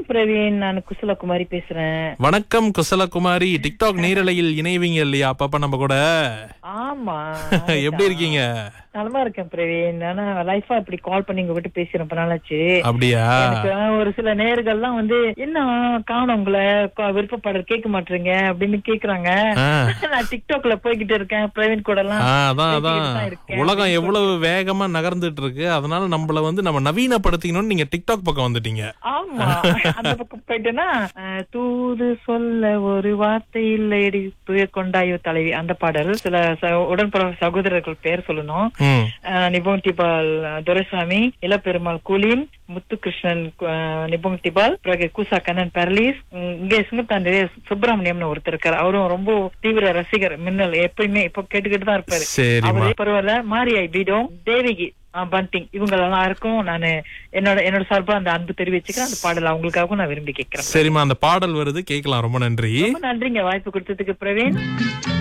வணக்கம் பிரவீன் நான் குசலகுமாரி பேசுறேன் வணக்கம் குசலகுமாரி டிக்டாக் நேரலையில் இணைவீங்க இல்லையா அப்பப்ப நம்ம கூட ஆமா எப்படி இருக்கீங்க நலமா இருக்கேன் பிரவீன் ஆனா லைஃபா இப்படி கால் பண்ணி உங்க விட்டு பேசி ரொம்ப நாளாச்சு அப்படியா எனக்கு ஒரு சில நேர்கள்லாம் வந்து என்ன காணும் உங்களை க- விருப்பப்பாடல் கேட்க மாட்டீங்க அப்படின்னு கேக்குறாங்க ஆ. நான் டிக்டாக்ல போய்கிட்டு இருக்கேன் பிரவீன் கூட எல்லாம் ஆ, அதான் அதான் பேசிக்கிட்டு தான் இருக்கேன். உலகம் எவ்வளவு வேகமா நகர்ந்துட்டு இருக்கு அதனால நம்மள வந்து நம்ம நவீனப்படுத்திக்கணும்னு நீங்க டிக்டாக் பக்கம் வந்துட்டீங்க ஆமா அந்த பக்கம் போயிட்டேன்னா அஹ், தூது சொல்ல ஒரு வார்த்தை இல்லையடி துய கொண்டாயோ தலைவி அந்த பாடல் சில ச- உடன்பட சகோதரர்கள் பேர் சொல்லணும் ம் அஹ், நிபுங் டிபால் அஹ், துரைசாமி இளப்பெருமாள் குலீம் முத்துகிருஷ்ணன் அஹ், நிபுங் டிபால் பிறகு கூசா கண்ணன் பெரலீஸ் உம், இங்கே சுங்கத்தாண்டிலே சுப்பிரமணியம்னு ஒருத்தர் இருக்காரு அவரும் ரொம்ப தீவிர ரசிகர் மின்னல் எப்பயுமே இப்ப கேட்டுக்கிட்டு தான் இருப்பாரு சரிம்மா அவரே பரவாயில்ல மாரியாய் பீடோ தேவிகி அஹ், பண்டிங் இவங்க எல்லாருக்கும் நான் என்னோட என்னோட சார்பா அந்த அன்பு தெரிவிச்சுக்கிறேன் அந்த பாடல் அவங்களுக்காகவும் நான் விரும்பி கேட்கிறேன் சரிம்மா அந்த பாடல் வருது கேட்கலாம் ரொம்ப நன்றி ரொம்ப நன்றிங்க வாய்ப்பு கொடுத்ததுக்கு பிரவீன்